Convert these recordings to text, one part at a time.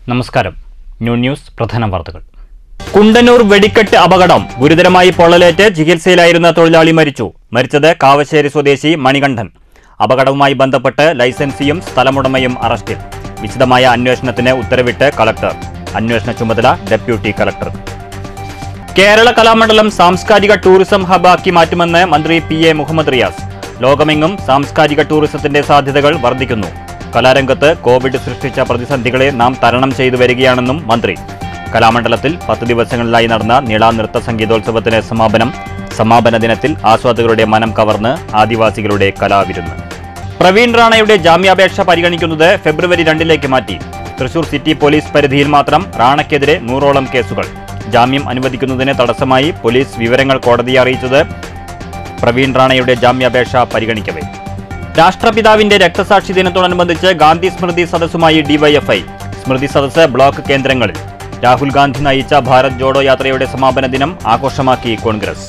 നമസ്കാരം new news പ്രധാന വാർത്തകൾ കുണ്ടന്നൂർ വെടിക്കെട്ട് അപകടം ഗുരുതരമായി പൊള്ളലേറ്റ് ചികിത്സയിലായിരുന്ന തൊഴിലാളി മരിച്ചു മരിച്ചത് കാവശ്ശേരി സ്വദേശി മണികണ്ഠൻ അപകടവുമായി ബന്ധപ്പെട്ട് ലൈസൻസിയും സ്ഥലമുടമയും അറസ്റ്റിൽ വിശദമായ അന്വേഷണത്തിന് ഉത്തരവിട്ട് കളക്ടർ അന്വേഷണ ചുമതല ഡെപ്യൂട്ടി കളക്ടർ കേരള കലാമണ്ഡലം സാംസ്കാരിക ടൂറിസം ഹബാക്കി മാറ്റുമെന്ന് മന്ത്രി പി എ മുഹമ്മദ് റിയാസ് ലോകമെങ്ങും സാംസ്കാരിക ടൂറിസത്തിന്റെ സാധ്യതകൾ വർദ്ധിക്കുന്നു കലാരംഗത്ത് കോവിഡ് സൃഷ്ടിച്ച പ്രതിസന്ധികളെ നാം തരണം ചെയ്തു വരികയാണെന്നും മന്ത്രി കലാമണ്ഡലത്തിൽ പത്ത് ദിവസങ്ങളിലായി നടന്ന നീള നൃത്ത സംഗീതോത്സവത്തിന് സമാപനം സമാപന ദിനത്തിൽ ആസ്വാദകരുടെ മനം കവർന്ന് ആദിവാസികളുടെ കലാവിരുന്ന് പ്രവീൺ റാണയുടെ ജാമ്യാപേക്ഷ പരിഗണിക്കുന്നത് ഫെബ്രുവരി രണ്ടിലേക്ക് മാറ്റി തൃശൂർ സിറ്റി പോലീസ് പരിധിയിൽ മാത്രം റാണയ്ക്കെതിരെ നൂറോളം കേസുകൾ ജാമ്യം അനുവദിക്കുന്നതിന് തടസ്സമായി പോലീസ് വിവരങ്ങൾ കോടതിയെ അറിയിച്ചത് പ്രവീൺ റാണയുടെ ജാമ്യാപേക്ഷ പരിഗണിക്കവേ രാഷ്ട്രപിതാവിന്റെ രക്തസാക്ഷി ദിനത്തോടനുബന്ധിച്ച് ഗാന്ധി സ്മൃതി സദസ്സുമായി ഡിവൈഎഫ്ഐ സ്മൃതി സദസ്സ് ബ്ലോക്ക് കേന്ദ്രങ്ങളിൽ രാഹുൽ ഗാന്ധി നയിച്ച ഭാരത് ജോഡോ യാത്രയുടെ സമാപന ദിനം ആഘോഷമാക്കി കോൺഗ്രസ്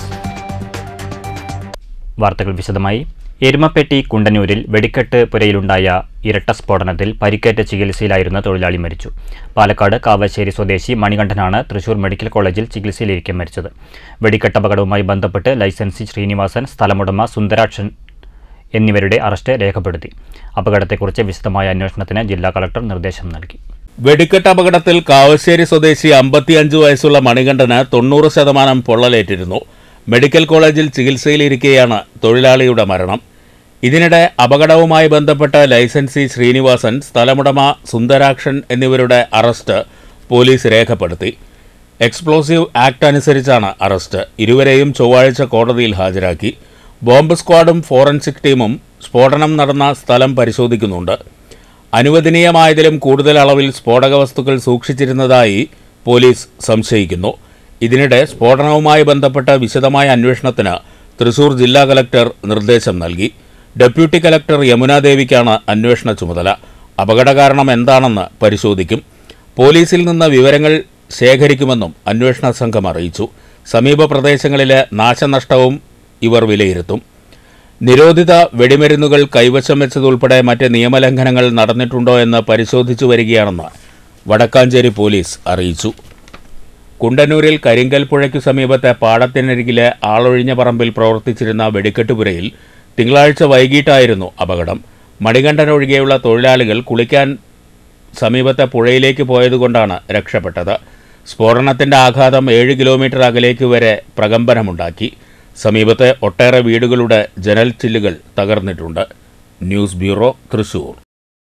വാർത്തകൾ വിശദമായി എരുമപ്പെട്ടി കുണ്ടന്നൂരിൽ വെടിക്കെട്ട് പുരയിലുണ്ടായ ഇരട്ട സ്ഫോടനത്തിൽ പരിക്കേറ്റ ചികിത്സയിലായിരുന്ന തൊഴിലാളി മരിച്ചു പാലക്കാട് കാവശ്ശേരി സ്വദേശി മണികണ്ഠനാണ് തൃശൂർ മെഡിക്കൽ കോളേജിൽ ചികിത്സയിലിരിക്കെ മരിച്ചത് വെടിക്കെട്ട് അപകടവുമായി ബന്ധപ്പെട്ട് ലൈസൻസി ശ്രീനിവാസൻ സ്ഥലമുടമ സുന്ദരാക്ഷൻ എന്നിവരുടെ അറസ്റ്റ് രേഖപ്പെടുത്തി അപകടത്തെക്കുറിച്ച് വിശദമായ അന്വേഷണത്തിന് ജില്ലാ കളക്ടർ നിർദ്ദേശം നൽകി വെടിക്കെട്ട് അപകടത്തിൽ കാവശ്ശേരി സ്വദേശി അമ്പത്തിയഞ്ച് വയസ്സുള്ള മണികണ്ഠന് തൊണ്ണൂറ് ശതമാനം പൊള്ളലേറ്റിരുന്നു മെഡിക്കൽ കോളേജിൽ ചികിത്സയിലിരിക്കെയാണ് തൊഴിലാളിയുടെ മരണം ഇതിനിടെ അപകടവുമായി ബന്ധപ്പെട്ട ലൈസൻസി ശ്രീനിവാസൻ സ്ഥലമുടമ സുന്ദരാക്ഷൻ എന്നിവരുടെ അറസ്റ്റ് പോലീസ് രേഖപ്പെടുത്തി എക്സ്പ്ലോസീവ് ആക്ട് അനുസരിച്ചാണ് അറസ്റ്റ് ഇരുവരെയും ചൊവ്വാഴ്ച കോടതിയിൽ ഹാജരാക്കി ബോംബ് സ്ക്വാഡും ഫോറൻസിക് ടീമും സ്ഫോടനം നടന്ന സ്ഥലം പരിശോധിക്കുന്നുണ്ട് അനുവദനീയമായതിലും കൂടുതൽ അളവിൽ സ്ഫോടക വസ്തുക്കൾ സൂക്ഷിച്ചിരുന്നതായി പോലീസ് സംശയിക്കുന്നു ഇതിനിടെ സ്ഫോടനവുമായി ബന്ധപ്പെട്ട വിശദമായ അന്വേഷണത്തിന് തൃശൂർ ജില്ലാ കലക്ടർ നിർദ്ദേശം നൽകി ഡെപ്യൂട്ടി കലക്ടർ യമുനാദേവിക്കാണ് അന്വേഷണ ചുമതല അപകടകാരണം എന്താണെന്ന് പരിശോധിക്കും പോലീസിൽ നിന്ന് വിവരങ്ങൾ ശേഖരിക്കുമെന്നും അന്വേഷണ സംഘം അറിയിച്ചു സമീപ പ്രദേശങ്ങളിലെ നാശനഷ്ടവും ഇവർ വിലയിരുത്തും നിരോധിത വെടിമരുന്നുകൾ കൈവശം വെച്ചതുൾപ്പെടെ മറ്റ് നിയമലംഘനങ്ങൾ നടന്നിട്ടുണ്ടോ എന്ന് പരിശോധിച്ചു വരികയാണെന്ന് വടക്കാഞ്ചേരി പോലീസ് അറിയിച്ചു കുണ്ടന്നൂരിൽ കരിങ്കൽ പുഴയ്ക്കു സമീപത്തെ പാടത്തിനരികിലെ ആളൊഴിഞ്ഞ പറമ്പിൽ പ്രവർത്തിച്ചിരുന്ന വെടിക്കെട്ടുപുരയിൽ തിങ്കളാഴ്ച വൈകിട്ടായിരുന്നു അപകടം മണികണ്ഠൻ ഒഴികെയുള്ള തൊഴിലാളികൾ കുളിക്കാൻ സമീപത്തെ പുഴയിലേക്ക് പോയതുകൊണ്ടാണ് രക്ഷപ്പെട്ടത് സ്ഫോടനത്തിന്റെ ആഘാതം ഏഴ് കിലോമീറ്റർ അകലേക്ക് വരെ പ്രകമ്പനമുണ്ടാക്കി സമീപത്തെ ഒട്ടേറെ വീടുകളുടെ ജനൽ ചില്ലുകൾ തകർന്നിട്ടുണ്ട് ന്യൂസ് ബ്യൂറോ തൃശൂർ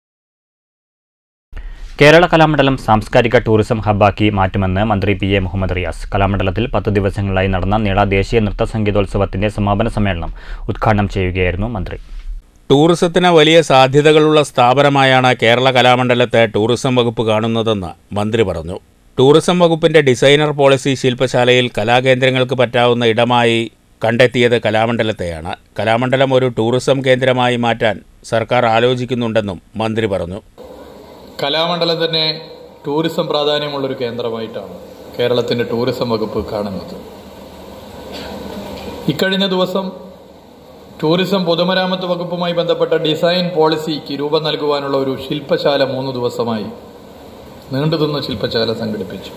കേരള കലാമണ്ഡലം സാംസ്കാരിക ടൂറിസം ഹബ്ബാക്കി മാറ്റുമെന്ന് മന്ത്രി പി എ മുഹമ്മദ് റിയാസ് കലാമണ്ഡലത്തിൽ പത്ത് ദിവസങ്ങളിലായി നടന്ന നീള ദേശീയ നൃത്ത സംഗീതോത്സവത്തിന്റെ സമാപന സമ്മേളനം ഉദ്ഘാടനം ചെയ്യുകയായിരുന്നു മന്ത്രി ടൂറിസത്തിന് വലിയ സാധ്യതകളുള്ള സ്ഥാപനമായാണ് കേരള കലാമണ്ഡലത്തെ ടൂറിസം വകുപ്പ് കാണുന്നതെന്ന് മന്ത്രി പറഞ്ഞു ടൂറിസം വകുപ്പിന്റെ ഡിസൈനർ പോളിസി ശില്പശാലയിൽ കലാകേന്ദ്രങ്ങൾക്ക് പറ്റാവുന്ന ഇടമായി കണ്ടെത്തിയത് കലാമണ്ഡലത്തെയാണ് കലാമണ്ഡലം ഒരു ടൂറിസം കേന്ദ്രമായി മാറ്റാൻ സർക്കാർ ആലോചിക്കുന്നുണ്ടെന്നും മന്ത്രി പറഞ്ഞു കലാമണ്ഡലം തന്നെ ടൂറിസം പ്രാധാന്യമുള്ളൊരു കേന്ദ്രമായിട്ടാണ് കേരളത്തിൻ്റെ ടൂറിസം വകുപ്പ് കാണുന്നത് ഇക്കഴിഞ്ഞ ദിവസം ടൂറിസം പൊതുമരാമത്ത് വകുപ്പുമായി ബന്ധപ്പെട്ട ഡിസൈൻ പോളിസിക്ക് രൂപം നൽകുവാനുള്ള ഒരു ശില്പശാല മൂന്ന് ദിവസമായി നീണ്ടുനിന്ന ശില്പശാല സംഘടിപ്പിച്ചു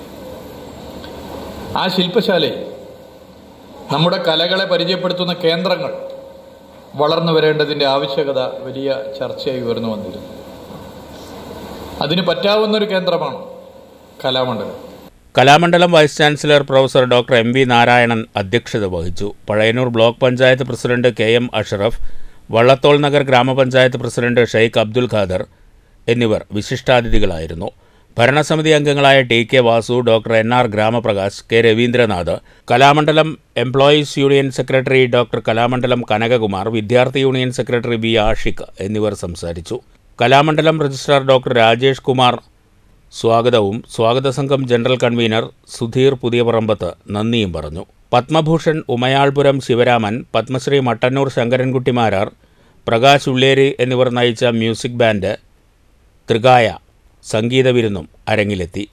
ആ ശില്പശാലയിൽ നമ്മുടെ കലകളെ പരിചയപ്പെടുത്തുന്ന കേന്ദ്രങ്ങൾ വളർന്നു വരേണ്ടതിൻ്റെ ആവശ്യകത വലിയ ചർച്ചയായി ഉയർന്നു വന്നിരുന്നു അതിന് പറ്റാവുന്ന ഒരു കേന്ദ്രമാണ് Kalamandalam Kalamandalam vice chancellor professor doctor M V Narayanan അധ്യക്ഷത വഹിച്ചു Pazhayannur block panchayat president K M Ashraf Vallathol Nagar ഗ്രാമപഞ്ചായത്ത് പ്രസിഡന്റ് ഷെയ്ഖ് അബ്ദുൽ ഖാദർ എന്നിവർ വിശിഷ്ടാതിഥികളായിരുന്നു ഭരണസമിതി അംഗങ്ങളായ T K Vasu doctor N R Gramaprakash K Ravindranath Kalamandalam employees union secretary doctor Kalamandalam Kanakakumar വിദ്യാർത്ഥി യൂണിയൻ സെക്രട്ടറി വി ആഷിഖ് എന്നിവർ സംസാരിച്ചു കലാമണ്ഡലം രജിസ്ട്രാർ ഡോക്ടർ രാജേഷ് കുമാർ സ്വാഗതവും സ്വാഗത സംഘം ജനറൽ കൺവീനർ സുധീർ പുതിയപറമ്പത്ത് നന്ദിയും പറഞ്ഞു പത്മഭൂഷൺ ഉമയാൾപുരം ശിവരാമൻ പത്മശ്രീ മട്ടന്നൂർ ശങ്കരൻകുട്ടി മാരാർ പ്രകാശ് ഉള്ളേരി എന്നിവർ നയിച്ച മ്യൂസിക് ബാൻഡ് ത്രികായ സംഗീത വിരുന്നും അരങ്ങിലെത്തി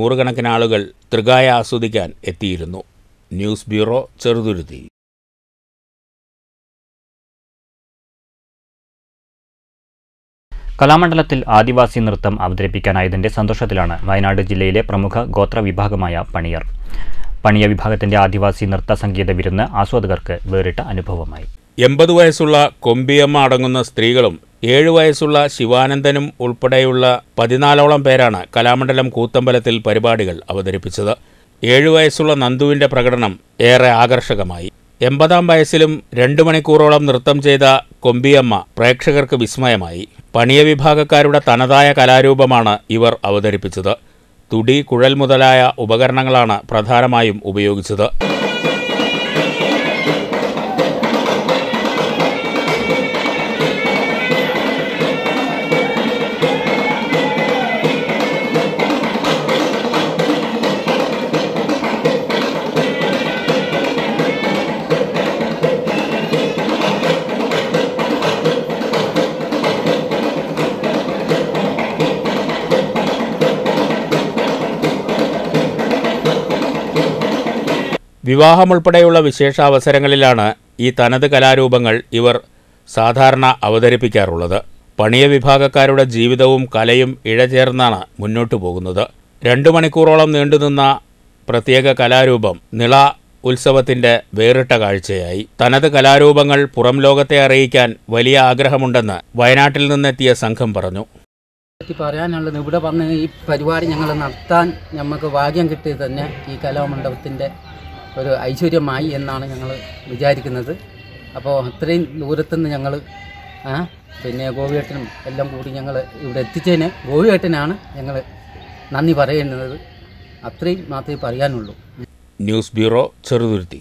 നൂറുകണക്കിന് ആളുകൾ തൃകായ ആസ്വദിക്കാൻ എത്തിയിരുന്നു ന്യൂസ് ബ്യൂറോ ചെറുതുരുത്തി കലാമണ്ഡലത്തിൽ ആദിവാസി നൃത്തം അവതരിപ്പിക്കാനായതിന്റെ സന്തോഷത്തിലാണ് വയനാട് ജില്ലയിലെ പ്രമുഖ ഗോത്ര വിഭാഗമായ പണിയർ പണിയ വിഭാഗത്തിന്റെ ആദിവാസി നൃത്ത സംഗീത വിരുന്ന് ആസ്വാദകർക്ക് വേറിട്ട അനുഭവമായി എൺപത് വയസ്സുള്ള കൊമ്പിയമ്മ അടങ്ങുന്ന സ്ത്രീകളും ഏഴ് വയസ്സുള്ള ശിവാനന്ദനും ഉൾപ്പെടെയുള്ള പതിനാലോളം പേരാണ് കലാമണ്ഡലം കൂത്തമ്പലത്തിൽ പരിപാടികൾ അവതരിപ്പിച്ചത് ഏഴു വയസ്സുള്ള നന്ദുവിന്റെ പ്രകടനം ഏറെ ആകർഷകമായി എൺപതാം വയസ്സിലും രണ്ടു മണിക്കൂറോളം നൃത്തം ചെയ്ത കൊമ്പിയമ്മ പ്രേക്ഷകർക്ക് വിസ്മയമായി പണിയ വിഭാഗക്കാരുടെ തനതായ കലാരൂപമാണ് ഇവർ അവതരിപ്പിച്ചത് തുടി കുഴൽ മുതലായ ഉപകരണങ്ങളാണ് പ്രധാനമായും ഉപയോഗിച്ചത് വിവാഹമുൾപ്പെടെയുള്ള വിശേഷാവസരങ്ങളിലാണ് ഈ തനത് കലാരൂപങ്ങൾ ഇവർ സാധാരണ അവതരിപ്പിക്കാറുള്ളത് പണിയ വിഭാഗക്കാരുടെ ജീവിതവും കലയും ഇഴചേർന്നാണ് മുന്നോട്ടു പോകുന്നത് രണ്ടു മണിക്കൂറോളം നീണ്ടുനിന്ന പ്രത്യേക കലാരൂപം നിള ഉത്സവത്തിന്റെ വേറിട്ട കാഴ്ചയായി തനത് കലാരൂപങ്ങൾ പുറം ലോകത്തെ അറിയിക്കാൻ വലിയ ആഗ്രഹമുണ്ടെന്ന് വയനാട്ടിൽ നിന്നെത്തിയ സംഘം പറഞ്ഞു പറ്റി പറയാനുള്ളത് ഇവിടെ വന്ന് ഈ പരിപാടി ഞങ്ങൾ നടത്താൻ നമുക്ക് ഭാഗ്യം കിട്ടിയത് തന്നെ ഈ കലാമണ്ഡപത്തിൻ്റെ ഒരു ഐശ്വര്യമായി എന്നാണ് ഞങ്ങൾ വിചാരിക്കുന്നത് അപ്പോൾ അത്രയും ദൂരത്തുനിന്ന് ഞങ്ങൾ പിന്നെ ഗോപിയേട്ടനും എല്ലാം കൂടി ഞങ്ങൾ ഇവിടെ എത്തിച്ചതിന് ഗോപിയേട്ടനാണ് ഞങ്ങൾ നന്ദി പറയുന്നത് അത്രയും മാത്രമേ പറയാനുള്ളൂ ന്യൂസ് ബ്യൂറോ ചെറുതുരുത്തി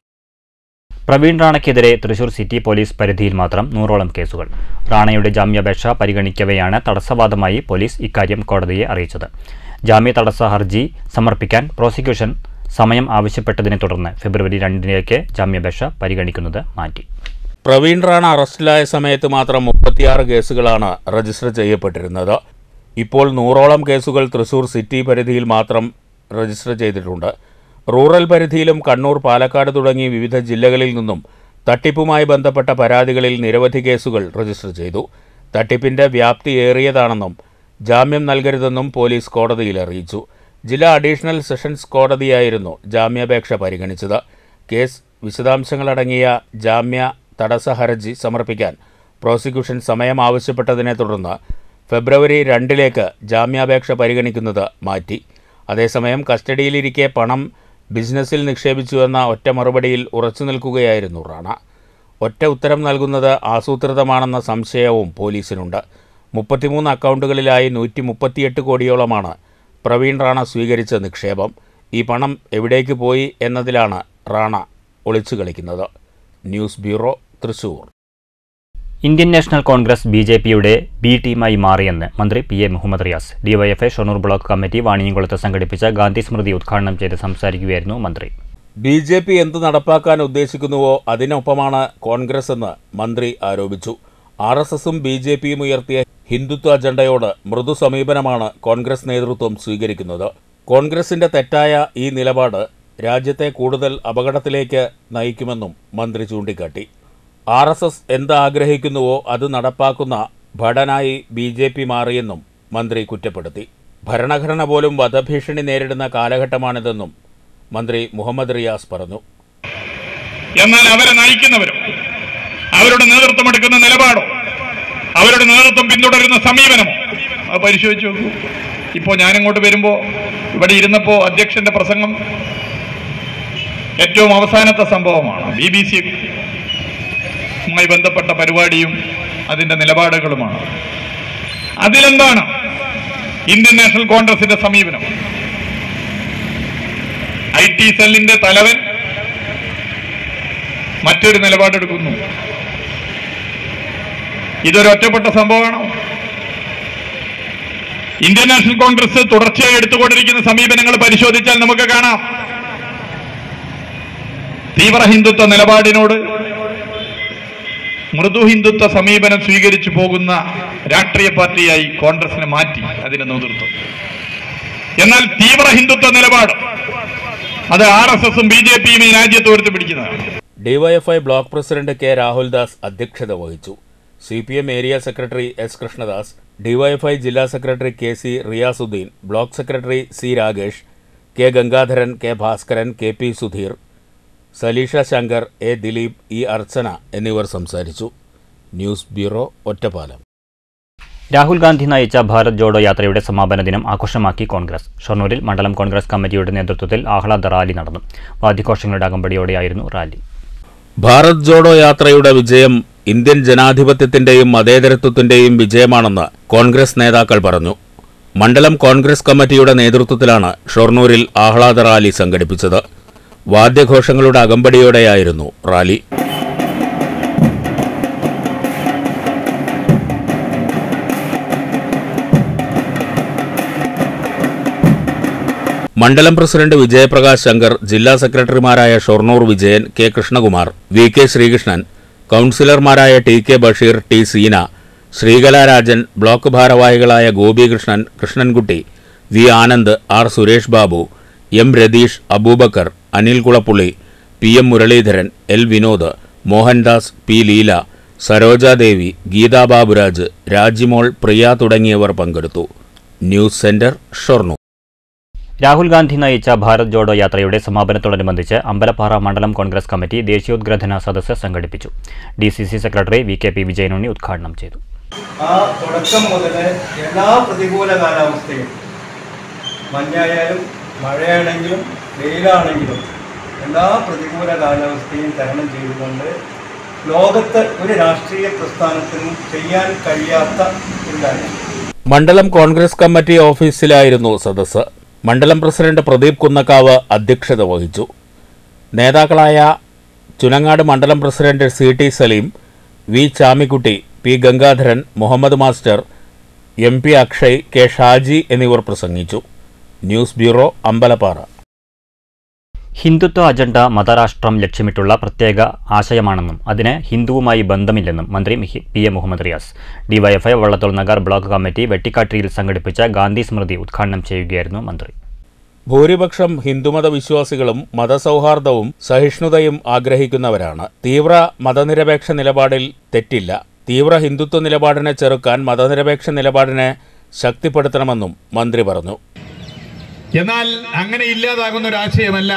പ്രവീൺ റാണയ്ക്കെതിരെ തൃശൂർ സിറ്റി പോലീസ് പരിധിയിൽ മാത്രം നൂറോളം കേസുകൾ റാണയുടെ ജാമ്യാപേക്ഷ പരിഗണിക്കവെയാണ് തടസ്സവാദമായി പോലീസ് ഇക്കാര്യം കോടതിയെ അറിയിച്ചത് ജാമ്യ തടസ്സ ഹർജി സമർപ്പിക്കാൻ പ്രോസിക്യൂഷൻ സമയം ആവശ്യപ്പെട്ടതിനെ തുടർന്ന് ഫെബ്രുവരി രണ്ടിലേക്ക് ജാമ്യാപേക്ഷ പരിഗണിക്കുന്നത് മാറ്റി പ്രവീൺ റാണ അറസ്റ്റിലായ സമയത്ത് മാത്രം മുപ്പത്തിയാറ് കേസുകളാണ് രജിസ്റ്റർ ചെയ്യപ്പെട്ടിരുന്നത് ഇപ്പോൾ നൂറോളം കേസുകൾ തൃശൂർ സിറ്റി പരിധിയിൽ മാത്രം രജിസ്റ്റർ ചെയ്തിട്ടുണ്ട് റൂറൽ പരിധിയിലും കണ്ണൂർ പാലക്കാട് തുടങ്ങി വിവിധ ജില്ലകളിൽ നിന്നും തട്ടിപ്പുമായി ബന്ധപ്പെട്ട പരാതികളിൽ നിരവധി കേസുകൾ രജിസ്റ്റർ ചെയ്തു തട്ടിപ്പിന്റെ വ്യാപ്തി ഏറിയതാണെന്നും ജാമ്യം നൽകരുതെന്നും പോലീസ് കോടതിയിൽ അറിയിച്ചു ജില്ലാ അഡീഷണൽ സെഷൻസ് കോടതിയായിരുന്നു ജാമ്യാപേക്ഷ പരിഗണിച്ചത് കേസ് വിശദാംശങ്ങളടങ്ങിയ ജാമ്യ തടസ്സ ഹർജി സമർപ്പിക്കാൻ പ്രോസിക്യൂഷൻ സമയം ആവശ്യപ്പെട്ടതിനെ തുടർന്ന് ഫെബ്രുവരി രണ്ടിലേക്ക് ജാമ്യാപേക്ഷ പരിഗണിക്കുന്നത് മാറ്റി അതേസമയം കസ്റ്റഡിയിലിരിക്കെ പണം ബിസിനസ്സിൽ നിക്ഷേപിച്ചുവെന്ന ഒറ്റ മറുപടിയിൽ ഉറച്ചു നിൽക്കുകയായിരുന്നു റാണ ഒറ്റ ഉത്തരം നൽകുന്നത് ആസൂത്രിതമാണെന്ന സംശയവും പോലീസിനുണ്ട് മുപ്പത്തിമൂന്ന് അക്കൗണ്ടുകളിലായി നൂറ്റി മുപ്പത്തിയെട്ട് കോടിയോളമാണ് പ്രവീൺ റാണ സ്വീകരിച്ച നിക്ഷേപം ഈ പണം എവിടേക്ക് പോയി എന്നതിലാണ് റാണ ഒളിച്ചു കളിക്കുന്നത് news bureau Thrissur Indian national Congress B J പിയുടെ ബി ടീമായി മാറിയെന്ന് മന്ത്രി P A Muhammad Riyas DYFI Shoranur block committee വാണിയംകുളത്ത് സംഘടിപ്പിച്ച ഗാന്ധി സ്മൃതി ഉദ്ഘാടനം ചെയ്ത് സംസാരിക്കുകയായിരുന്നു മന്ത്രി ബി ജെ പി എന്ത് നടപ്പാക്കാൻ ഉദ്ദേശിക്കുന്നുവോ അതിനൊപ്പമാണ് കോൺഗ്രസ് എന്ന് മന്ത്രി ആരോപിച്ചു ആർ എസ് എസും ബി ജെ പിയും ഉയർത്തിയ ഹിന്ദുത്വ അജണ്ടയോട് മൃദു സമീപനമാണ് കോൺഗ്രസ് നേതൃത്വം സ്വീകരിക്കുന്നത് കോൺഗ്രസിന്റെ തെറ്റായ ഈ നിലപാട് രാജ്യത്തെ കൂടുതൽ അപകടത്തിലേക്ക് നയിക്കുമെന്നും മന്ത്രി ചൂണ്ടിക്കാട്ടി ആർ എസ് എസ് എന്ത് ആഗ്രഹിക്കുന്നുവോ അത് നടപ്പാക്കുന്ന ഭടനായി ബി ജെ പി മാറിയെന്നും മന്ത്രി കുറ്റപ്പെടുത്തി ഭരണഘടന പോലും വധഭീഷണി നേരിടുന്ന കാലഘട്ടമാണിതെന്നും മന്ത്രി മുഹമ്മദ് റിയാസ് പറഞ്ഞു എന്നാൽ അവരെ നയിക്കുന്നവരും അവരുടെ നേതൃത്വം എടുക്കുന്ന നിലപാടോ അവരുടെ നേതൃത്വം പിന്തുടരുന്ന സമീപനമോ അത് പരിശോധിച്ച് നോക്കൂ ഇപ്പോൾ ഞാനിങ്ങോട്ട് വരുമ്പോൾ ഇവിടെ ഇരുന്നപ്പോൾ അധ്യക്ഷന്റെ പ്രസംഗം ഏറ്റവും അവസാനത്തെ സംഭവമാണ് ബി ബി സിയുമായി ബന്ധപ്പെട്ട പരിപാടിയും അതിന്റെ നിലപാടുകളുമാണ് അതിലെന്താണ് ഇന്ത്യൻ നാഷണൽ കോൺഗ്രസിന്റെ സമീപനം ഐ ടി സെല്ലിന്റെ തലവൻ മറ്റൊരു നിലപാടെടുക്കുന്നു ഇതൊരു ഒറ്റപ്പെട്ട സംഭവമാണോ ഇന്ത്യൻ നാഷണൽ കോൺഗ്രസ് തുടർച്ചയായി എടുത്തുകൊണ്ടിരിക്കുന്ന സമീപനങ്ങൾ പരിശോധിച്ചാൽ നമുക്ക് കാണാം തീവ്ര ഹിന്ദുത്വ നിലപാടിനോട് മൃദു ഹിന്ദുത്വ സമീപനം സ്വീകരിച്ചു പോകുന്ന രാഷ്ട്രീയ പാർട്ടിയായി കോൺഗ്രസിനെ മാറ്റി അതിന്റെ നേതൃത്വം എന്നാൽ തീവ്ര ഹിന്ദുത്വ നിലപാട് അത് ആർ എസ് എസും ബി ജെ പിയും ഈ രാജ്യത്ത് ഉയർത്തി പിടിക്കുന്നതാണ് DYFI block president K Rahuldas അധ്യക്ഷത വഹിച്ചു C P M area secretary S Krishnadas DYFI ജില്ലാ secretary K C Riyasuddin block secretary C Ragesh K Gangadharan K Bhaskaran K P Sudheer Saleesha Shankar A Dileep E Archana എന്നിവർ സംസാരിച്ചു ന്യൂസ് ബ്യൂറോ ഒറ്റപ്പാലം രാഹുൽ ഗാന്ധി നയിച്ച ഭാരത് ജോഡോ യാത്രയുടെ സമാപന ദിനം ആഘോഷമാക്കി കോൺഗ്രസ് ഷൊർണൂരിൽ മണ്ഡലം കോൺഗ്രസ് കമ്മിറ്റിയുടെ നേതൃത്വത്തിൽ ആഹ്ലാദ റാലി നടന്നു വാദ്യഘോഷങ്ങളുടെ അകമ്പടിയോടെയായിരുന്നു റാലി ഭാരത് ജോഡോ യാത്രയുടെ വിജയം ഇന്ത്യൻ ജനാധിപത്യത്തിന്റെയും മതേതരത്വത്തിന്റെയും വിജയമാണെന്ന് കോൺഗ്രസ് നേതാക്കൾ പറഞ്ഞു മണ്ഡലം കോൺഗ്രസ് കമ്മിറ്റിയുടെ നേതൃത്വത്തിലാണ് ഷൊർണൂരിൽ ആഹ്ലാദ റാലി സംഘടിപ്പിച്ചത് വാദ്യഘോഷങ്ങളുടെ അകമ്പടിയോടെയായിരുന്നു റാലി മണ്ഡലം പ്രസിഡന്റ് വിജയപ്രകാശ് ശങ്കർ ജില്ലാ സെക്രട്ടറിമാരായ Shoranur Vijayan K Krishnakumar V K Sreekrishnan കൗൺസിലർമാരായ T K Basheer T Seena Sreekalarajan block ഭാരവാഹികളായ Gopikrishnan Krishnankutty V Anand R Suresh Babu M Ratheesh Abubakar Anil Kulappully P M Muraleedharan L Vinod Mohandas P Leela Sarojadevi Geetha Baburaj Rajimol Priya തുടങ്ങിയവർ പങ്കെടുത്തു ന്യൂസ് സെന്റർ ഷൊർണൂർ രാഹുൽ ഗാന്ധി നയിച്ച ഭാരത് ജോഡോ യാത്രയുടെ സമാപനത്തോടനുബന്ധിച്ച് അമ്പലപ്പാറ മണ്ഡലം കോൺഗ്രസ് കമ്മിറ്റി ദേശീയോദ്ഗ്രഥന സദസ്സ് സംഘടിപ്പിച്ചു D C C secretary V K P Vijayanunni ഉദ്ഘാടനം ചെയ്തു ആ തുടക്കം മുതൽ എല്ലാ പ്രതികൂല കാലാവസ്ഥയും മഞ്ഞായാലും മഴയാണെങ്കിലും വെയിലാണെങ്കിലും എല്ലാ പ്രതികൂല കാലാവസ്ഥയും തരണം ചെയ്തുകൊണ്ട് ലോകത്ത് ഒരു രാഷ്ട്രീയ പ്രസ്ഥാനത്തിനും ചെയ്യാൻ കഴിയാത്ത ഒരു കാര്യം മണ്ഡലം കോൺഗ്രസ് കമ്മിറ്റി ഓഫീസിലായിരുന്നു സദസ്സ് മണ്ഡലം പ്രസിഡന്റ് പ്രദീപ് കുന്നക്കാവ് അധ്യക്ഷത വഹിച്ചു നേതാക്കളായ ചുനങ്ങാട് മണ്ഡലം president C T Saleem V Chamikutty P Gangadharan Muhammad master M P Akshay K Shaji എന്നിവർ പ്രസംഗിച്ചു news bureau Ambalappara Hindutva agenda മതരാഷ്ട്രം ലക്ഷ്യമിട്ടുള്ള പ്രത്യേക ആശയമാണെന്നും അതിന് ഹിന്ദുവുമായി ബന്ധമില്ലെന്നും മന്ത്രി മിഹി- P A Muhammad Riyas DYFI Vallathol Nagar block committee വെട്ടിക്കാട്ടിരിയിൽ സംഘടിപ്പിച്ച ഗാന്ധി സ്മൃതി ഉദ്ഘാടനം ചെയ്യുകയായിരുന്നു മന്ത്രി ഭൂരിപക്ഷം ഹിന്ദുമത വിശ്വാസികളും മതസൗഹാർദ്ദവും സഹിഷ്ണുതയും ആഗ്രഹിക്കുന്നവരാണ് തീവ്ര മതനിരപേക്ഷ നിലപാടിൽ തെറ്റില്ല തീവ്ര ഹിന്ദുത്വ നിലപാടിനെ ചെറുക്കാൻ മതനിരപേക്ഷ നിലപാടിനെ ശക്തിപ്പെടുത്തണമെന്നും മന്ത്രി പറഞ്ഞു എന്നാൽ അങ്ങനെ ഇല്ലാതാകുന്ന ഒരു ആശയമല്ല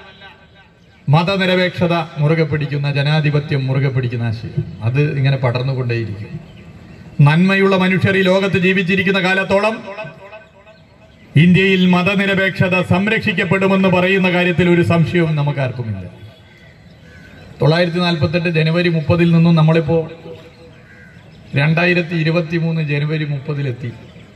മതനിരപേക്ഷത മുറുകെ പിടിക്കുന്ന ജനാധിപത്യം മുറുകെ പിടിക്കുന്ന ആശയം അത് ഇങ്ങനെ പടർന്നുകൊണ്ടേയിരിക്കും നന്മയുള്ള മനുഷ്യർ ഈ ലോകത്ത് ജീവിച്ചിരിക്കുന്ന കാലത്തോളം ഇന്ത്യയിൽ മതനിരപേക്ഷത സംരക്ഷിക്കപ്പെടുമെന്ന് പറയുന്ന കാര്യത്തിൽ ഒരു സംശയവും നമുക്കാർക്കുമില്ല തൊള്ളായിരത്തി നാൽപ്പത്തെട്ട് ജനുവരി മുപ്പതിൽ നിന്നും നമ്മളിപ്പോ രണ്ടായിരത്തി ഇരുപത്തി മൂന്ന് ജനുവരി മുപ്പതിലെത്തി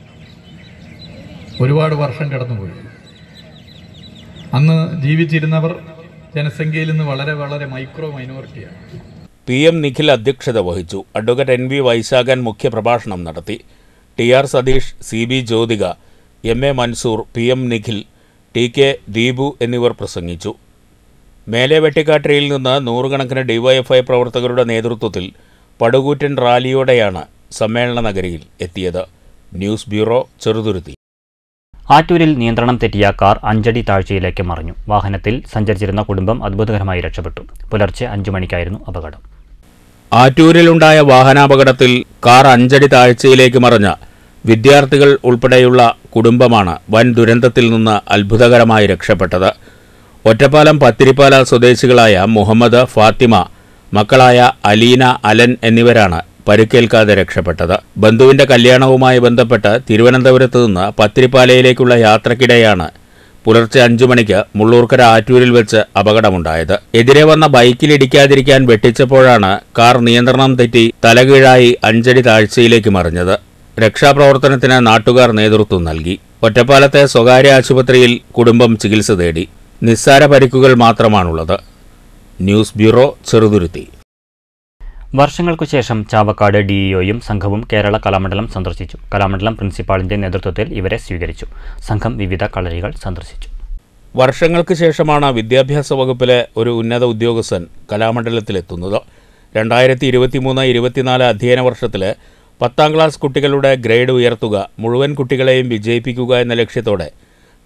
ഒരുപാട് വർഷം കടന്നുപോയി അന്ന് ജീവിച്ചിരുന്നവർ ജനസംഖ്യയിൽ നിന്ന് വളരെ വളരെ മൈക്രോ മൈനോറിറ്റിയാണ് പി എം നിഖിൽ അധ്യക്ഷത വഹിച്ചു അഡ്വക്കേറ്റ് എൻ വി വൈശാഖൻ മുഖ്യപ്രഭാഷണം നടത്തി T R Satheesh C B Jyothika M A Mansoor P M Nikhil T K Deepu എന്നിവർ പ്രസംഗിച്ചു മേലെ വെട്ടിക്കാട്ടിരിയിൽ നിന്ന് നൂറുകണക്കിന് ഡിവൈഎഫ്ഐ പ്രവർത്തകരുടെ നേതൃത്വത്തിൽ പടുകൂറ്റൻ റാലിയോടെയാണ് സമ്മേളന നഗരിയിൽ എത്തിയത് ന്യൂസ് ബ്യൂറോ ചെറുതുരുത്തി ആറ്റൂരിൽ നിയന്ത്രണം തെറ്റിയ കാർ അഞ്ചടി താഴ്ചയിലേക്ക് മറിഞ്ഞു വാഹനത്തിൽ സഞ്ചരിച്ചിരുന്ന കുടുംബം അത്ഭുതകരമായി രക്ഷപ്പെട്ടു പുലർച്ചെ അഞ്ചു മണിക്കായിരുന്നു അപകടം ആറ്റൂരിലുണ്ടായ വാഹനാപകടത്തിൽ കാർ അഞ്ചടി താഴ്ചയിലേക്ക് മറിഞ്ഞ വിദ്യാർത്ഥികൾ ഉൾപ്പെടെയുള്ള കുടുംബമാണ് വൻ ദുരന്തത്തിൽ നിന്ന് അത്ഭുതകരമായി രക്ഷപ്പെട്ടത് ഒറ്റപ്പാലം പത്തിരിപ്പാല സ്വദേശികളായ മുഹമ്മദ് ഫാത്തിമ മക്കളായ അലീന അലൻ എന്നിവരാണ് പരിക്കേൽക്കാതെ രക്ഷപ്പെട്ടത് ബന്ധുവിന്റെ കല്യാണവുമായി ബന്ധപ്പെട്ട് തിരുവനന്തപുരത്ത് നിന്ന് പത്തിരിപ്പാലയിലേക്കുള്ള യാത്രക്കിടെയാണ് പുലർച്ചെ അഞ്ചു മണിക്ക് മുള്ളൂർക്കര ആറ്റൂരിൽ വെച്ച് അപകടമുണ്ടായത് എതിരെ വന്ന ബൈക്കിലിടിക്കാതിരിക്കാൻ വെട്ടിച്ചപ്പോഴാണ് കാർ നിയന്ത്രണം തെറ്റി തലകീഴായി അഞ്ചടി താഴ്ചയിലേക്ക് മറിഞ്ഞത് രക്ഷാപ്രവർത്തനത്തിന് നാട്ടുകാർ നേതൃത്വം നൽകി ഒറ്റപ്പാലത്തെ സ്വകാര്യ ആശുപത്രിയിൽ കുടുംബം ചികിത്സ തേടി നിസ്സാര പരിക്കുകൾ മാത്രമാണുള്ളത് ന്യൂസ് ബ്യൂറോ ചെറുതുരുത്തി വർഷങ്ങൾക്കു ശേഷം ചാവക്കാട് ഡിഇഒയും സംഘവും കേരള കലാമണ്ഡലം സന്ദർശിച്ചു കലാമണ്ഡലം പ്രിൻസിപ്പാളിന്റെ നേതൃത്വത്തിൽ ഇവരെ സ്വീകരിച്ചു സംഘം വിവിധ കളരികൾ സന്ദർശിച്ചു വർഷങ്ങൾക്ക് ശേഷമാണ് വിദ്യാഭ്യാസ വകുപ്പിലെ ഒരു ഉന്നത ഉദ്യോഗസ്ഥൻ കലാമണ്ഡലത്തിലെത്തുന്നത് രണ്ടായിരത്തി ഇരുപത്തിമൂന്ന് ഇരുപത്തിനാല് അധ്യയന വർഷത്തിലെ പത്താം ക്ലാസ് കുട്ടികളുടെ ഗ്രേഡ് ഉയർത്തുക മുഴുവൻ കുട്ടികളെയും വിജയിപ്പിക്കുക എന്ന ലക്ഷ്യത്തോടെ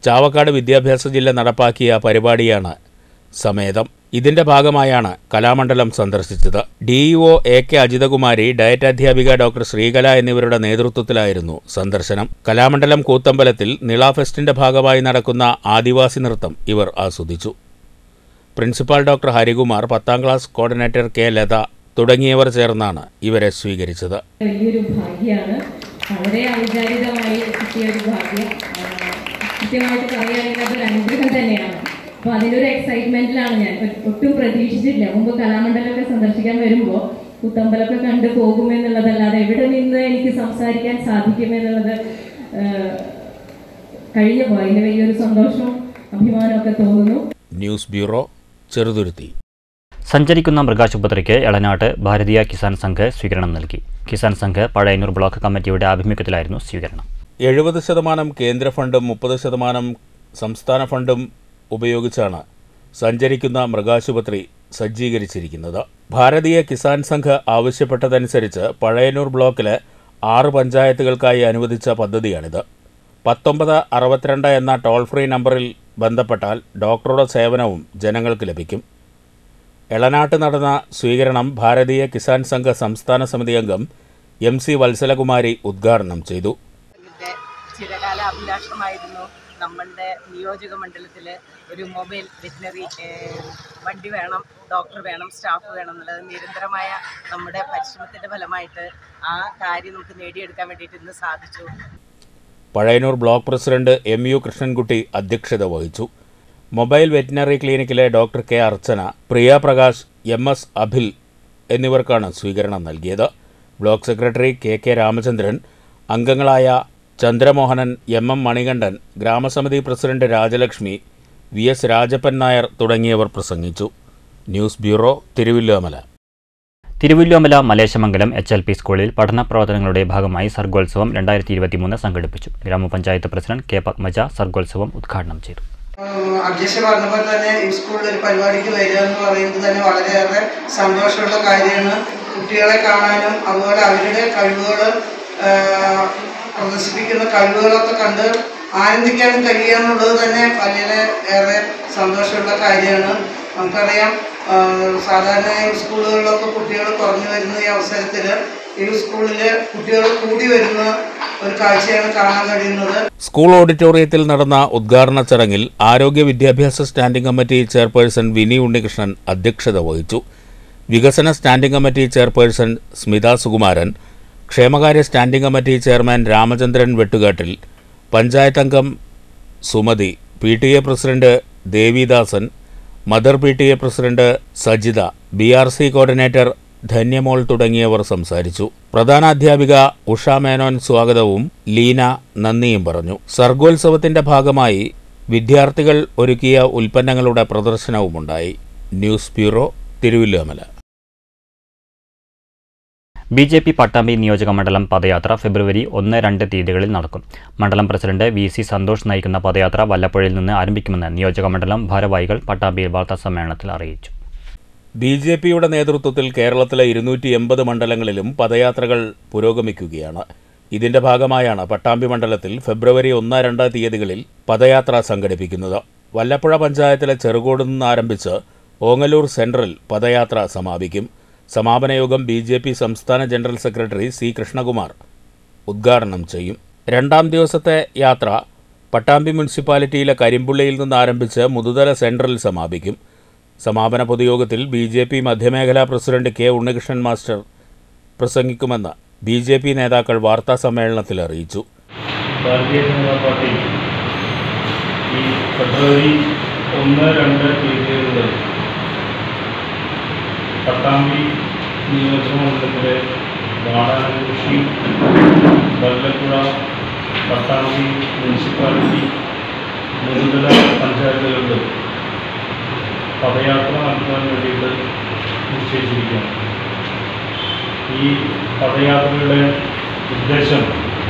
ചാവക്കാട് വിദ്യാഭ്യാസ ജില്ല നടപ്പാക്കിയ പരിപാടിയാണ് സമേതം ഇതിന്റെ ഭാഗമായാണ് കലാമണ്ഡലം സന്ദർശിച്ചത് DEO A K Ajithakumari DIET അധ്യാപിക ഡോക്ടർ ശ്രീകല എന്നിവരുടെ നേതൃത്വത്തിലായിരുന്നു സന്ദർശനം കലാമണ്ഡലം കൂത്തമ്പലത്തിൽ നിള ഫെസ്റ്റിന്റെ ഭാഗമായി നടക്കുന്ന ആദിവാസി നൃത്തം ഇവർ ആസ്വദിച്ചു പ്രിൻസിപ്പാൾ ഡോക്ടർ ഹരികുമാർ പത്താം ക്ലാസ് കോർഡിനേറ്റർ കെ ലത തുടങ്ങിയവർ ചേർന്നാണ് ഇവരെ സ്വീകരിച്ചത് വലിയൊരു ഭാഗ്യമാണ് വളരെ ഔചാരികമായി കിട്ടിയ ഒരു ഭാഗ്യം ആ, കൃത്യമായിട്ട് പറയുകയാണെങ്കിൽ അതൊരു അനുഗ്രഹം തന്നെയാണ് അപ്പോൾ അതിനൊരു എക്സൈറ്റ്മെന്റിലാണ് ഞാൻ ഒ- ഒട്ടും പ്രതീക്ഷിച്ചിട്ടില്ല മുമ്പ് കലാമണ്ഡലമൊക്കെ സന്ദർശിക്കാൻ വരുമ്പോൾ കുത്തമ്പലമൊക്കെ കണ്ടു പോകുമെന്നുള്ളതല്ലാതെ എവിടെ നിന്ന് എനിക്ക് സംസാരിക്കാൻ സാധിക്കുമെന്നുള്ളത് ആ, കഴിഞ്ഞു പോയി അതിന് വലിയൊരു സന്തോഷവും അഭിമാനമൊക്കെ തോന്നുന്നു ന്യൂസ് ബ്യൂറോ ചെറുതുരുത്തി സഞ്ചരിക്കുന്ന മൃഗാശുപത്രിക്ക് എളനാട്ട് ഭാരതീയ കിസാൻ സംഘ് സ്വീകരണം നൽകി കിസാൻ സംഘ് പഴയന്നൂർ ബ്ലോക്ക് കമ്മിറ്റിയുടെ ആഭിമുഖ്യത്തിലായിരുന്നു സ്വീകരണം എഴുപത് ശതമാനം കേന്ദ്ര ഫണ്ടും മുപ്പത് ശതമാനം സംസ്ഥാന ഫണ്ടും ഉപയോഗിച്ചാണ് സഞ്ചരിക്കുന്ന മൃഗാശുപത്രി സജ്ജീകരിച്ചിരിക്കുന്നത് ഭാരതീയ കിസാൻ സംഘ് ആവശ്യപ്പെട്ടതനുസരിച്ച് പഴയന്നൂർ ബ്ലോക്കിലെ ആറ് പഞ്ചായത്തുകൾക്കായി അനുവദിച്ച പദ്ധതിയാണിത് പത്തൊമ്പത് അറുപത്തിരണ്ട് എന്ന ടോൾ ഫ്രീ നമ്പറിൽ ബന്ധപ്പെട്ടാൽ ഡോക്ടറുടെ സേവനവും ജനങ്ങൾക്ക് ലഭിക്കും എളനാട്ട് നടന്ന സ്വീകരണം ഭാരതീയ കിസാൻ സംഘ സംസ്ഥാന സമിതി അംഗം എം സി വത്സലകുമാരി ഉദ്ഘാടനം ചെയ്തു ഇതിന്റെ ചിരകാല അഭിലാഷമായിരുന്നു നമ്മളുടെ നിയോജക മണ്ഡലത്തിൽ ഒരു മൊബൈൽ വെറ്റിനറി വണ്ടി വേണം ഡോക്ടർ വേണം സ്റ്റാഫ് വേണം എന്നുള്ളത് നിരന്തരമായ നമ്മുടെ പരിശ്രമത്തിന്റെ ഫലമായിട്ട് ആ കാര്യം നമുക്ക് നേടിയെടുക്കാൻ വേണ്ടിയിട്ട് ഇന്ന് സാധിച്ചു Pazhayannur block president M U Krishnankutty അധ്യക്ഷത വഹിച്ചു മൊബൈൽ വെറ്റിനറി ക്ലിനിക്കിലെ doctor K Archana Priya Prakash M S Abhil എന്നിവർക്കാണ് സ്വീകരണം നൽകിയത് block secretary K K Ramachandran അംഗങ്ങളായ ചന്ദ്രമോഹനൻ എം എം മണികണ്ഠൻ ഗ്രാമസമിതി president Rajalakshmi V S Rajappan Nair തുടങ്ങിയവർ പ്രസംഗിച്ചു news bureau Thiruvilwamala Thiruvilwamala Maleshamangalam H L P സ്കൂളിൽ പഠന പ്രവർത്തനങ്ങളുടെ ഭാഗമായി സർഗോത്സവം രണ്ടായിരത്തി ഇരുപത്തിമൂന്ന് സംഘടിപ്പിച്ചു ഗ്രാമപഞ്ചായത്ത് പ്രസിഡന്റ് കെ പത്മജ സർഗോത്സവം ഉദ്ഘാടനം ചെയ്തു അധ്യക്ഷ പറഞ്ഞ പോലെ തന്നെ ഈ സ്കൂളിൽ ഒരു പരിപാടിക്ക് വരിക എന്ന് പറയുന്നത് തന്നെ വളരെയേറെ സന്തോഷമുള്ള കാര്യമാണ് കുട്ടികളെ കാണാനും അതുപോലെ അവരുടെ കഴിവുകൾ പ്രദർശിപ്പിക്കുന്ന കഴിവുകളൊക്കെ കണ്ട് ആനന്ദിക്കാനും കഴിയുക എന്നുള്ളത് തന്നെ വളരെ ഏറെ സന്തോഷമുള്ള കാര്യമാണ് നമുക്കറിയാം ആ, സാധാരണ ഈ സ്കൂളുകളിലൊക്കെ കുട്ടികൾ കുറഞ്ഞു വരുന്ന ഈ അവസരത്തിൽ ഈ സ്കൂളിൽ കുട്ടികൾ കൂടി വരുന്ന ഒരു കാഴ്ചയാണ് കാണാൻ കഴിയുന്നത് സ്കൂൾ ഓഡിറ്റോറിയത്തിൽ നടന്ന ഉദ്ഘാടന ചടങ്ങിൽ ആരോഗ്യ വിദ്യാഭ്യാസ standing committee chairperson Vini Unnikrishnan അധ്യക്ഷത വഹിച്ചു വികസന standing committee chairperson Smitha Sukumaran ക്ഷേമകാര്യ standing committee chairman Ramachandran Vettukattil panchayat അംഗം Sumathi P T A president Devidasan mother P T A president Sajitha B R C coordinator Dhanyamol തുടങ്ങിയവർ സംസാരിച്ചു പ്രധാനാധ്യാപിക ഉഷ മേനോൻ സ്വാഗതവും ലീന നന്ദിയും പറഞ്ഞു സർഗോത്സവത്തിന്റെ ഭാഗമായി വിദ്യാർത്ഥികൾ ഒരുക്കിയ ഉൽപ്പന്നങ്ങളുടെ പ്രദർശനവുമുണ്ടായി news bureau Thiruvilwamala B J P Pattambi നിയോജക മണ്ഡലം പദയാത്ര ഫെബ്രുവരി ഒന്ന് രണ്ട് തീയതികളിൽ നടക്കും മണ്ഡലം പ്രസിഡന്റ് വി സി സന്തോഷ് നയിക്കുന്ന പദയാത്ര വല്ലപ്പുഴയിൽ നിന്ന് ആരംഭിക്കുമെന്ന് നിയോജക മണ്ഡലം ഭാരവാഹികൾ പട്ടാമ്പിയിൽ വാർത്താസമ്മേളനത്തിൽ അറിയിച്ചു ബി ജെ പിയുടെ നേതൃത്വത്തിൽ കേരളത്തിലെ ഇരുന്നൂറ്റി എൺപത് മണ്ഡലങ്ങളിലും പദയാത്രകൾ പുരോഗമിക്കുകയാണ് ഇതിന്റെ ഭാഗമായാണ് പട്ടാമ്പി മണ്ഡലത്തിൽ ഫെബ്രുവരി ഒന്ന് രണ്ട് തീയതികളിൽ പദയാത്ര സംഘടിപ്പിക്കുന്നത് വല്ലപ്പുഴ പഞ്ചായത്തിലെ ചെറുകോട് നിന്ന് ആരംഭിച്ച് ഓങ്ങല്ലൂർ സെൻട്രൽ പദയാത്ര സമാപിക്കും സമാപന യോഗം ബി ജെ പി സംസ്ഥാന ജനറൽ സെക്രട്ടറി സി കൃഷ്ണകുമാർ ഉദ്ഘാടനം ചെയ്യും രണ്ടാം ദിവസത്തെ യാത്ര പട്ടാമ്പി മുനിസിപ്പാലിറ്റിയിലെ കരിമ്പുള്ളിയിൽ നിന്ന് ആരംഭിച്ച് മുതുതല സെൻട്രൽ സമാപിക്കും സമാപന പൊതുയോഗത്തിൽ ബി ജെ പി മധ്യമേഖലാ പ്രസിഡന്റ് കെ ഉണ്ണികൃഷ്ണൻ മാസ്റ്റർ പ്രസംഗിക്കുമെന്ന് ബി ജെ പി നേതാക്കൾ വാർത്താ സമ്മേളനത്തിൽ അറിയിച്ചു ഭാരതീയ ജനതാ പാർട്ടി ഈ ഫെബ്രുവരി ഒന്ന് രണ്ട് തീയതികളിൽ പട്ടാമ്പി നിയോജകമണ്ഡലത്തിലെ വാടാനകൃഷി വല്ലപ്പുഴ പട്ടാമ്പി മുനിസിപ്പാലിറ്റി മുൻതല പഞ്ചായത്തുകളിൽ പദയാത്ര നടത്താൻ വേണ്ടിയിട്ട് നിശ്ചയിച്ചിരിക്കുകയാണ് ഈ പദയാത്രയുടെ ഉദ്ദേശം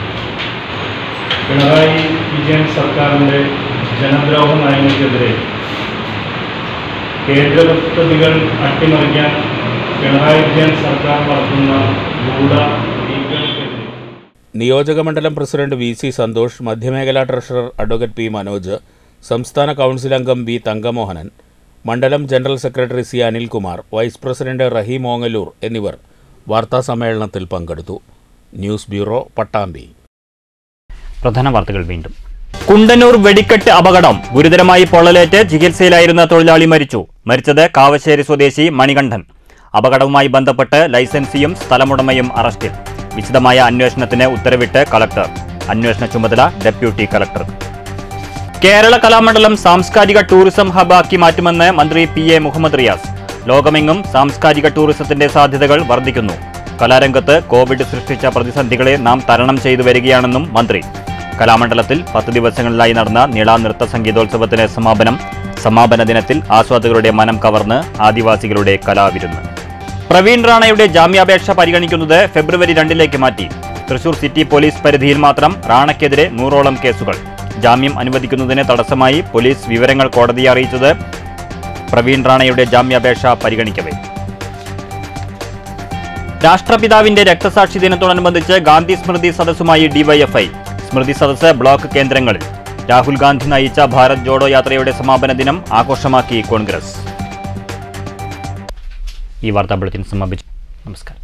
പിണറായി വിജയൻ സർക്കാരിൻ്റെ ജനദ്രോഹ നയങ്ങൾക്കെതിരെ കേന്ദ്ര പദ്ധതികൾ അട്ടിമറിക്കാൻ പിണറായി വിജയൻ സർക്കാർ നടത്തുന്ന ഗൂഢ നീക്കങ്ങൾക്കെതിരെ നിയോജകമണ്ഡലം പ്രസിഡന്റ് വി സി സന്തോഷ് മധ്യമേഖലാ ട്രഷറർ അഡ്വക്കേറ്റ് പി മനോജ് സംസ്ഥാന കൗൺസിൽ അംഗം വി തങ്കമോഹനൻ മണ്ഡലം general secretary C Anilkumar vice president Raheem Ongallur എന്നിവർ വാർത്താസമ്മേളനത്തിൽ പങ്കെടുത്തു ന്യൂസ് ബ്യൂറോ പട്ടാമ്പി പ്രധാന വാർത്തകൾ വീണ്ടും കുണ്ടന്നൂർ വെടിക്കെട്ട് അപകടം ഗുരുതരമായി പൊള്ളലേറ്റ് ചികിത്സയിലായിരുന്ന തൊഴിലാളി മരിച്ചു മരിച്ചത് കാവശ്ശേരി സ്വദേശി മണികണ്ഠൻ അപകടവുമായി ബന്ധപ്പെട്ട് ലൈസൻസിയും സ്ഥലമുടമയും അറസ്റ്റിൽ വിശദമായ അന്വേഷണത്തിന് ഉത്തരവിട്ട് കളക്ടർ അന്വേഷണ ചുമതല ഡെപ്യൂട്ടി കളക്ടർ കേരള കലാമണ്ഡലം സാംസ്കാരിക ടൂറിസം ഹബാക്കി മാറ്റുമെന്ന് മന്ത്രി പി എ മുഹമ്മദ് റിയാസ് ലോകമെങ്ങും സാംസ്കാരിക ടൂറിസത്തിന്റെ സാധ്യതകൾ വർദ്ധിക്കുന്നു കലാരംഗത്ത് കോവിഡ് സൃഷ്ടിച്ച പ്രതിസന്ധികളെ നാം തരണം ചെയ്തു വരികയാണെന്നും മന്ത്രി കലാമണ്ഡലത്തിൽ പത്ത് ദിവസങ്ങളിലായി നടന്ന നീള നൃത്ത സംഗീതോത്സവത്തിന് സമാപനം സമാപന ദിനത്തിൽ ആസ്വാദകരുടെ മനം കവർന്ന് ആദിവാസികളുടെ കലാവിരുന്ന് പ്രവീൺ റാണയുടെ ജാമ്യാപേക്ഷ പരിഗണിക്കുന്നത് ഫെബ്രുവരി രണ്ടിലേക്ക് മാറ്റി തൃശൂർ സിറ്റി പോലീസ് പരിധിയിൽ മാത്രം റാണയ്ക്കെതിരെ നൂറോളം കേസുകൾ ജാമ്യം അനുവദിക്കുന്നതിന് തടസ്സമായി പോലീസ് വിവരങ്ങൾ കോടതിയെ അറിയിച്ചത് പ്രവീൺ റാണയുടെ ജാമ്യാപേക്ഷ പരിഗണിക്കവേ രാഷ്ട്രപിതാവിന്റെ രക്തസാക്ഷി ദിനത്തോടനുബന്ധിച്ച് ഗാന്ധി സ്മൃതി സദസ്സുമായി ഡിവൈഎഫ്ഐ സ്മൃതി സദസ്സ് ബ്ലോക്ക് കേന്ദ്രങ്ങളിൽ രാഹുൽ ഗാന്ധി നയിച്ച ഭാരത് ജോഡോ യാത്രയുടെ സമാപന ദിനം ആഘോഷമാക്കി കോൺഗ്രസ് ഈ വാർത്താ ബുള്ളറ്റിൻ സമാപിച്ചു നമസ്കാരം